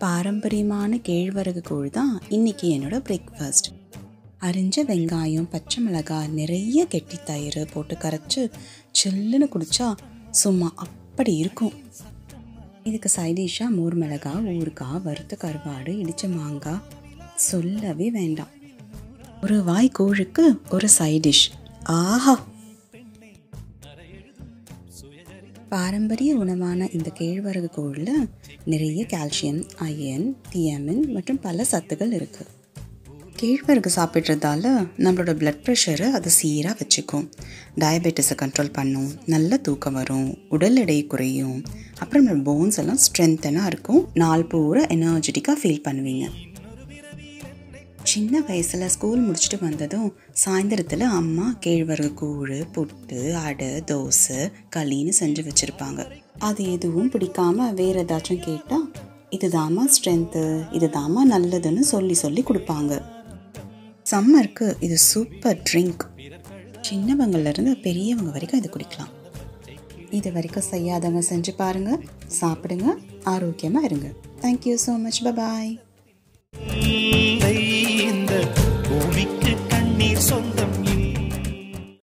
பாரம்பரியமான கேழ்வரகு கூழ் தான் இன்னைக்கு என்னோட பிரேக்ஃபாஸ்ட் அரிஞ்ச வெங்காயம் பச்சை மிளகாய் நிறைய கெட்டி தயிர் போட்டு கரைச்சி சில்லுன்னு குடிச்சா சும்மா அப்படி இருக்கும் இதுக்கு சைடிஷாக மோர் மிளகாய் ஊறுகாய் வறுத்த கருவாடு இடிச்ச மாங்காய் சொல்லவே வேண்டாம் ஒரு வாய் கூழுக்கு ஒரு சைடிஷ் ஆஹா பாரம்பரிய உணவான இந்த கேழ்வரகு கூழில் நிறைய கால்சியம் அயன் தியமின் மற்றும் பல சத்துக்கள் இருக்குது கேழ்வரகு சாப்பிட்றதால நம்மளோட பிளட் ப்ரெஷரை அது சீராக வச்சுக்கும் டயபெட்டிஸை கண்ட்ரோல் பண்ணும் நல்ல தூக்கம் வரும் உடல் எடை குறையும் அப்புறம் நம்ம போன்ஸ் எல்லாம் ஸ்ட்ரென்த்தனாக இருக்கும் நாள் பூரா எனர்ஜெட்டிக்காக ஃபீல் பண்ணுவீங்க சின்ன வயசில் ஸ்கூல் முடிச்சுட்டு வந்ததும் சாயந்தரத்தில் அம்மா கேழ்வரகு கூழ் புட்டு அடை தோசை களின்னு செஞ்சு வச்சுருப்பாங்க அது எதுவும் பிடிக்காம வேற ஏதாச்சும் கேட்டால் இதுதாம்மா ஸ்ட்ரென்த்து இதுதாம்மா நல்லதுன்னு சொல்லி சொல்லி கொடுப்பாங்க சம்மருக்கு இது சூப்பர் ட்ரிங்க் சின்னவங்கள்லேருந்து பெரியவங்க வரைக்கும் இது குடிக்கலாம் இது வரைக்கும் செய்யாதவங்க செஞ்சு பாருங்கள் சாப்பிடுங்க ஆரோக்கியமாக இருங்க தேங்க்யூ ஸோ மச் பபாய் இந்த